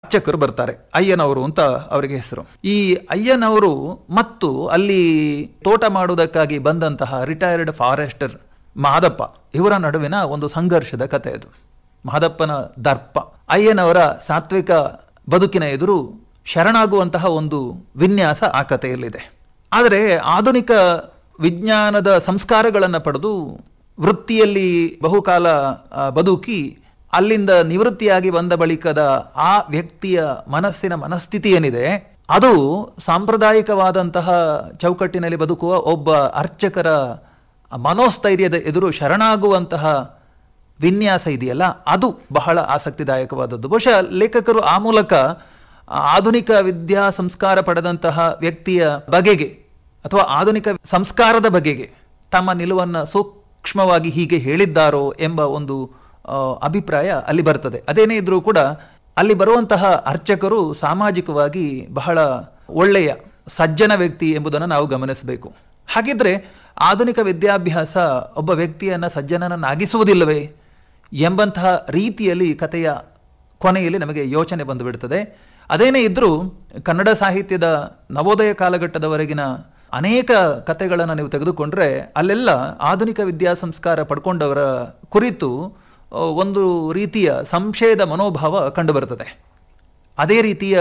ಅರ್ಚಕರು ಬರ್ತಾರೆ ಅಯ್ಯನವರು ಅಂತ ಅವರಿಗೆ ಹೆಸರು ಈ ಅಯ್ಯನವರು ಮತ್ತು ಅಲ್ಲಿ ತೋಟ ಮಾಡುವುದಕ್ಕಾಗಿ ಬಂದಂತಹ ರಿಟೈರ್ಡ್ ಫಾರೆಸ್ಟರ್ ಮಾದಪ್ಪ ಇವರ ನಡುವಿನ ಒಂದು ಸಂಘರ್ಷದ ಕಥೆ ಅದು ಮಾದಪ್ಪನ ದರ್ಪ ಅಯ್ಯನವರ ಸಾತ್ವಿಕ ಬದುಕಿನ ಎದುರು ಶರಣಾಗುವಂತಹ ಒಂದು ವಿನ್ಯಾಸ ಆ ಕಥೆಯಲ್ಲಿದೆ ಆದರೆ ಆಧುನಿಕ ವಿಜ್ಞಾನದ ಸಂಸ್ಕಾರಗಳನ್ನು ಪಡೆದು ವೃತ್ತಿಯಲ್ಲಿ ಬಹುಕಾಲ ಆ, ಬದುಕಿ ಅಲ್ಲಿಂದ ನಿವೃತ್ತಿಯಾಗಿ ಬಂದ ಬಳಿಕದ ಆ ವ್ಯಕ್ತಿಯ ಮನಸ್ಸಿನ ಮನಸ್ಥಿತಿ ಏನಿದೆ ಅದು ಸಾಂಪ್ರದಾಯಿಕವಾದಂತಹ ಚೌಕಟ್ಟಿನಲ್ಲಿ ಬದುಕುವ ಒಬ್ಬ ಅರ್ಚಕರ ಮನೋಸ್ಥೈರ್ಯದ ಎದುರು ಶರಣಾಗುವಂತಹ ವಿನ್ಯಾಸ ಇದೆಯಲ್ಲ ಅದು ಬಹಳ ಆಸಕ್ತಿದಾಯಕವಾದದ್ದು ಬಹುಶಃ ಲೇಖಕರು ಆ ಮೂಲಕ ಆಧುನಿಕ ವಿದ್ಯಾ ಸಂಸ್ಕಾರ ಪಡೆದಂತಹ ವ್ಯಕ್ತಿಯ ಬಗೆಗೆ ಅಥವಾ ಆಧುನಿಕ ಸಂಸ್ಕಾರದ ಬಗೆಗೆ ತಮ್ಮ ನಿಲುವನ್ನು ಸೂಕ್ಷ್ಮವಾಗಿ ಹೀಗೆ ಹೇಳಿದ್ದಾರೋ ಎಂಬ ಒಂದು ಆ, ಅಭಿಪ್ರಾಯ ಅಲ್ಲಿ ಬರ್ತದೆ ಅದೇನೇ ಇದ್ರೂ ಕೂಡ ಅಲ್ಲಿ ಬರುವಂತಹ ಅರ್ಚಕರು ಸಾಮಾಜಿಕವಾಗಿ ಬಹಳ ಒಳ್ಳೆಯ ಸಜ್ಜನ ವ್ಯಕ್ತಿ ಎಂಬುದನ್ನು ನಾವು ಗಮನಿಸಬೇಕು ಹಾಗಿದ್ರೆ ಆಧುನಿಕ ವಿದ್ಯಾಭ್ಯಾಸ ಒಬ್ಬ ವ್ಯಕ್ತಿಯನ್ನ ಸಜ್ಜನನನ್ನಾಗಿಸುವುದಿಲ್ಲವೇ ಎಂಬಂತಹ ರೀತಿಯಲ್ಲಿ ಕಥೆಯ ಕೊನೆಯಲ್ಲಿ ನಮಗೆ ಯೋಚನೆ ಬಂದು ಬಿಡ್ತದೆ ಅದೇನೇ ಇದ್ರೂ ಕನ್ನಡ ಸಾಹಿತ್ಯದ ನವೋದಯ ಕಾಲಘಟ್ಟದವರೆಗಿನ ಅನೇಕ ಕಥೆಗಳನ್ನು ನೀವು ತೆಗೆದುಕೊಂಡ್ರೆ ಅಲ್ಲೆಲ್ಲ ಆಧುನಿಕ ವಿದ್ಯಾ ಸಂಸ್ಕಾರ ಪಡ್ಕೊಂಡವರ ಕುರಿತು ಆ, ಒಂದು ರೀತಿಯ ಸಂಶಯದ ಮನೋಭಾವ ಕಂಡುಬರ್ತದೆ ಅದೇ ರೀತಿಯ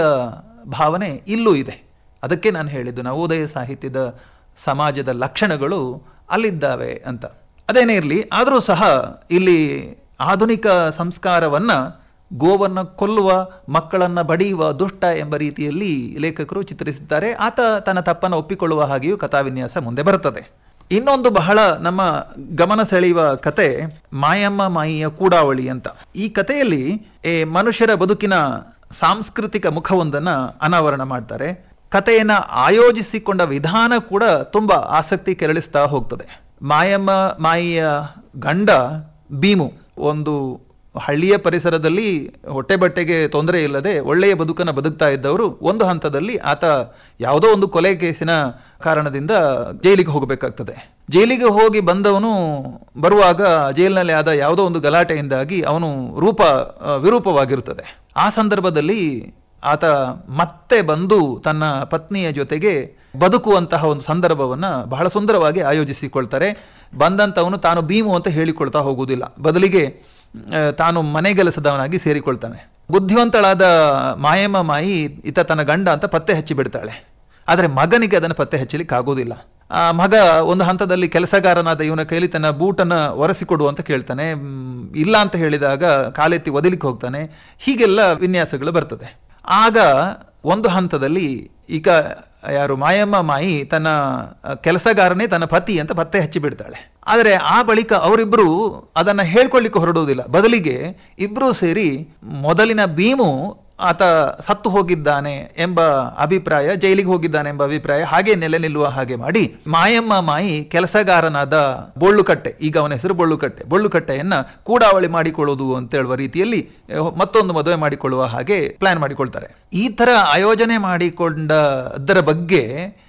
ಭಾವನೆ ಇಲ್ಲೂ ಇದೆ ಅದಕ್ಕೆ ನಾನು ಹೇಳಿದ್ದು ನವೋದಯ ಸಾಹಿತ್ಯದ ಸಮಾಜದ ಲಕ್ಷಣಗಳು ಅಲ್ಲಿದ್ದಾವೆ ಅಂತ ಅದೇನೇ ಇರಲಿ ಆದರೂ ಸಹ ಇಲ್ಲಿ ಆಧುನಿಕ ಸಂಸ್ಕಾರವನ್ನ ಗೋವನ್ನು ಕೊಲ್ಲುವ ಮಕ್ಕಳನ್ನ ಬಡಿಯುವ ದುಷ್ಟ ಎಂಬ ರೀತಿಯಲ್ಲಿ ಲೇಖಕರು ಚಿತ್ರಿಸಿದ್ದಾರೆ ಆತ ತನ್ನ ತಪ್ಪನ್ನು ಒಪ್ಪಿಕೊಳ್ಳುವ ಹಾಗೆಯೂ ಕಥಾವಿನ್ಯಾಸ ಮುಂದೆ ಬರುತ್ತದೆ ಇನ್ನೊಂದು ಬಹಳ ನಮ್ಮ ಗಮನ ಸೆಳೆಯುವ ಕತೆ ಮಾಯಮ್ಮ ಮಾಯಿಯ ಕೂಡಾವಳಿ ಅಂತ ಈ ಕಥೆಯಲ್ಲಿ ಏ ಮನುಷ್ಯರ ಬದುಕಿನ ಸಾಂಸ್ಕೃತಿಕ ಮುಖವೊಂದನ್ನ ಅನಾವರಣ ಮಾಡ್ತಾರೆ ಕಥೆಯನ್ನ ಆಯೋಜಿಸಿಕೊಂಡ ವಿಧಾನ ಕೂಡ ತುಂಬಾ ಆಸಕ್ತಿ ಕೆರಳಿಸ್ತಾ ಹೋಗ್ತದೆ ಮಾಯಮ್ಮ ಮಾಯಿಯ ಗಂಡ ಭೀಮು ಒಂದು ಹಳ್ಳಿಯ ಪರಿಸರದಲ್ಲಿ ಹೊಟ್ಟೆ ಬಟ್ಟೆಗೆ ತೊಂದರೆ ಇಲ್ಲದೆ ಒಳ್ಳೆಯ ಬದುಕನ್ನು ಬದುಕ್ತಾ ಇದ್ದವರು ಒಂದು ಹಂತದಲ್ಲಿ ಆತ ಯಾವುದೋ ಒಂದು ಕೊಲೆ ಕೇಸಿನ ಕಾರಣದಿಂದ ಜೈಲಿಗೆ ಹೋಗಬೇಕಾಗ್ತದೆ ಜೈಲಿಗೆ ಹೋಗಿ ಬಂದವನು ಬರುವಾಗ ಜೈಲಿನಲ್ಲಿ ಆದ ಯಾವುದೋ ಒಂದು ಗಲಾಟೆಯಿಂದಾಗಿ ಅವನು ರೂಪ ಆ, ವಿರೂಪವಾಗಿರುತ್ತದೆ ಆ ಸಂದರ್ಭದಲ್ಲಿ ಆತ ಮತ್ತೆ ಬಂದು ತನ್ನ ಪತ್ನಿಯ ಜೊತೆಗೆ ಬದುಕುವಂತಹ ಒಂದು ಸಂದರ್ಭವನ್ನ ಬಹಳ ಸುಂದರವಾಗಿ ಆಯೋಜಿಸಿಕೊಳ್ತಾರೆ ಬಂದಂತವನು ತಾನು ಭೀಮು ಅಂತ ಹೇಳಿಕೊಳ್ತಾ ಹೋಗುವುದಿಲ್ಲ ಬದಲಿಗೆ ಆ, ತಾನು ಮನೆಗೆಲಸದವನಾಗಿ ಸೇರಿಕೊಳ್ತಾನೆ ಬುದ್ಧಿವಂತಳಾದ ಮಾಯಮ್ಮ ಮಾಯಿ ಈತ ತನ್ನ ಗಂಡ ಅಂತ ಪತ್ತೆ ಹಚ್ಚಿ ಬಿಡ್ತಾಳೆ ಆದರೆ ಮಗನಿಗೆ ಅದನ್ನು ಪತ್ತೆ ಹಚ್ಚಲಿಕ್ಕೆ ಆಗೋದಿಲ್ಲ ಆ ಮಗ ಒಂದು ಹಂತದಲ್ಲಿ ಕೆಲಸಗಾರನಾದ ಇವನ ಕೈಲಿ ತನ್ನ ಬೂಟನ್ನ ಒರೆಸಿಕೊಡು ಅಂತ ಕೇಳ್ತಾನೆ ಮ್, ಇಲ್ಲ ಅಂತ ಹೇಳಿದಾಗ ಕಾಲೆತ್ತಿ ಒದಲಿಕ್ಕೆ ಹೋಗ್ತಾನೆ ಹೀಗೆಲ್ಲ ವಿನ್ಯಾಸಗಳು ಬರ್ತದೆ ಆಗ ಒಂದು ಹಂತದಲ್ಲಿ ಈಗ ಯಾರು ಮಾಯಮ್ಮ ಮಾಯಿ ತನ್ನ ಆ, ಕೆಲಸಗಾರನೇ ತನ್ನ ಪತಿ ಅಂತ ಪತ್ತೆ ಹಚ್ಚಿ ಬಿಡ್ತಾಳೆ ಆದರೆ ಆ ಬಳಿಕ ಅವರಿಬ್ರು ಅದನ್ನ ಹೇಳ್ಕೊಳ್ಳಿಕ್ಕೆ ಹೊರಡುವುದಿಲ್ಲ ಬದಲಿಗೆ ಇಬ್ರು ಸೇರಿ ಮೊದಲಿನ ಭೀಮು ಆತ ಸತ್ತು ಹೋಗಿದ್ದಾನೆ ಎಂಬ ಅಭಿಪ್ರಾಯ ಜೈಲಿಗೆ ಹೋಗಿದ್ದಾನೆ ಎಂಬ ಅಭಿಪ್ರಾಯ ಹಾಗೆ ನೆಲೆ ನಿಲ್ಲುವ ಹಾಗೆ ಮಾಡಿ ಮಾಯಮ್ಮ ಮಾಯಿ ಕೆಲಸಗಾರನಾದ ಬೊಳ್ಳುಕಟ್ಟೆ ಈಗ ಅವನ ಹೆಸರು ಬೊಳ್ಳುಕಟ್ಟೆ ಬೊಳ್ಳುಕಟ್ಟೆಯನ್ನ ಕೂಡಾವಳಿ ಮಾಡಿಕೊಳ್ಳುವುದು ಅಂತ ಹೇಳುವ ರೀತಿಯಲ್ಲಿ ಅಹ್, ಮತ್ತೊಂದು ಮದುವೆ ಮಾಡಿಕೊಳ್ಳುವ ಹಾಗೆ ಪ್ಲಾನ್ ಮಾಡಿಕೊಳ್ತಾರೆ ಈ ತರ ಆಯೋಜನೆ ಮಾಡಿಕೊಂಡದರ ಬಗ್ಗೆ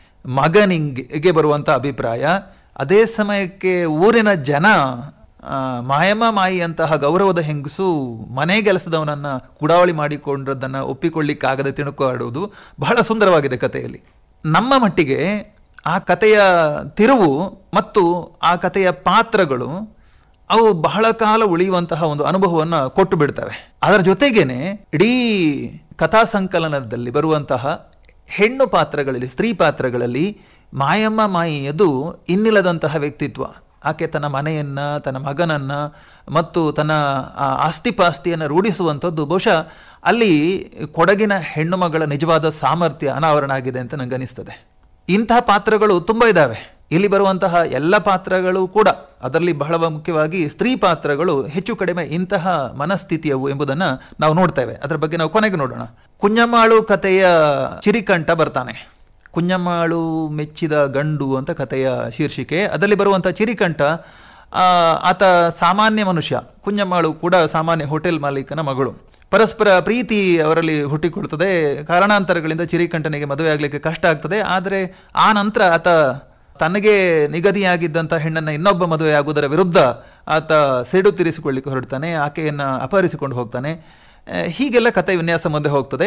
ಮಗನಿಗೆ ಬರುವಂತ ಅಭಿಪ್ರಾಯ ಅದೇ ಸಮಯಕ್ಕೆ ಊರಿನ ಜನ ಆ, ಮಾಯಮ್ಮ ಮಾಯಿಯಂತಹ ಗೌರವದ ಹೆಂಗಸು ಮನೆ ಕೆಲಸದವನನ್ನ ಕುಡಾವಳಿ ಮಾಡಿಕೊಂಡದನ್ನ ಒಪ್ಪಿಕೊಳ್ಳಿಕ್ಕಾಗದೆ ತಿಣುಕಾಡುವುದು ಬಹಳ ಸುಂದರವಾಗಿದೆ ಕಥೆಯಲ್ಲಿ ನಮ್ಮ ಮಟ್ಟಿಗೆ ಆ ಕಥೆಯ ತಿರುವು ಮತ್ತು ಆ ಕಥೆಯ ಪಾತ್ರಗಳು ಅವು ಬಹಳ ಕಾಲ ಉಳಿಯುವಂತಹ ಒಂದು ಅನುಭವವನ್ನ ಕೊಟ್ಟು ಬಿಡ್ತವೆ ಅದರ ಜೊತೆಗೇನೆ ಇಡೀ ಕಥಾ ಸಂಕಲನದಲ್ಲಿ ಬರುವಂತಹ ಹೆಣ್ಣು ಪಾತ್ರಗಳಲ್ಲಿ ಸ್ತ್ರೀ ಪಾತ್ರಗಳಲ್ಲಿ ಮಾಯಮ್ಮ ಮಾಯಿಯದು ಇನ್ನಿಲ್ಲದಂತಹ ವ್ಯಕ್ತಿತ್ವ ಆಕೆ ತನ್ನ ಮನೆಯನ್ನ ತನ್ನ ಮಗನನ್ನ ಮತ್ತು ತನ್ನ ಆ ಆಸ್ತಿಪಾಸ್ತಿಯನ್ನು ರೂಢಿಸುವಂಥದ್ದು ಬಹುಶಃ ಅಲ್ಲಿ ಕೊಡಗಿನ ಹೆಣ್ಣು ಮಗಳ ನಿಜವಾದ ಸಾಮರ್ಥ್ಯ ಅನಾವರಣ ಆಗಿದೆ ಅಂತ ನಂಗೆ ಅನಿಸ್ತದೆ ಇಂತಹ ಪಾತ್ರಗಳು ತುಂಬ ಇದ್ದಾವೆ ಇಲ್ಲಿ ಬರುವಂತಹ ಎಲ್ಲ ಪಾತ್ರಗಳು ಕೂಡ ಅದರಲ್ಲಿ ಬಹಳ ಮುಖ್ಯವಾಗಿ ಸ್ತ್ರೀ ಪಾತ್ರಗಳು ಹೆಚ್ಚು ಕಡಿಮೆ ಇಂತಹ ಮನಸ್ಥಿತಿಯವು ಎಂಬುದನ್ನ ನಾವು ನೋಡ್ತೇವೆ ಅದರ ಬಗ್ಗೆ ನಾವು ಕೊನೆಗೆ ನೋಡೋಣ ಕುഞ്ഞമ്ಮಾಳು ಕಥೆಯ ಚಿರಿಕಂಠ ಬರ್ತಾನೆ ಕುഞ്ഞമ്ಮಾಳು ಮೆಚ್ಚಿದ ಗಂಡು ಅಂತ ಕಥೆಯ ಶೀರ್ಷಿಕೆ ಅದರಲ್ಲಿ ಬರುವಂಥ ಚಿರಿಕಂಠ ಆ, ಆತ ಸಾಮಾನ್ಯ ಮನುಷ್ಯ ಕುഞ്ഞമ്ಮಾಳು ಕೂಡ ಸಾಮಾನ್ಯ ಹೋಟೆಲ್ ಮಾಲೀಕನ ಮಗಳು ಪರಸ್ಪರ ಪ್ರೀತಿ ಅವರಲ್ಲಿ ಹುಟ್ಟಿಕೊಳ್ತದೆ ಕಾರಣಾಂತರಗಳಿಂದ ಚಿರಿಕಂಠನಿಗೆ ಮದುವೆ ಆಗಲಿಕ್ಕೆ ಕಷ್ಟ ಆಗ್ತದೆ ಆದರೆ ಆ ನಂತರ ಆತ ತನಗೆ ನಿಗದಿಯಾಗಿದ್ದಂಥ ಹೆಣ್ಣನ್ನು ಇನ್ನೊಬ್ಬ ಮದುವೆ ಆಗುವುದರ ವಿರುದ್ಧ ಆತ ಸೇಡು ತೀರಿಸಿಕೊಳ್ಳಿಕ್ಕೆ ಹೊರಡ್ತಾನೆ ಆಕೆಯನ್ನು ಅಪಹರಿಸಿಕೊಂಡು ಹೋಗ್ತಾನೆ ಆ, ಹೀಗೆಲ್ಲ ಕತೆ ವಿನ್ಯಾಸ ಮುಂದೆ ಹೋಗ್ತದೆ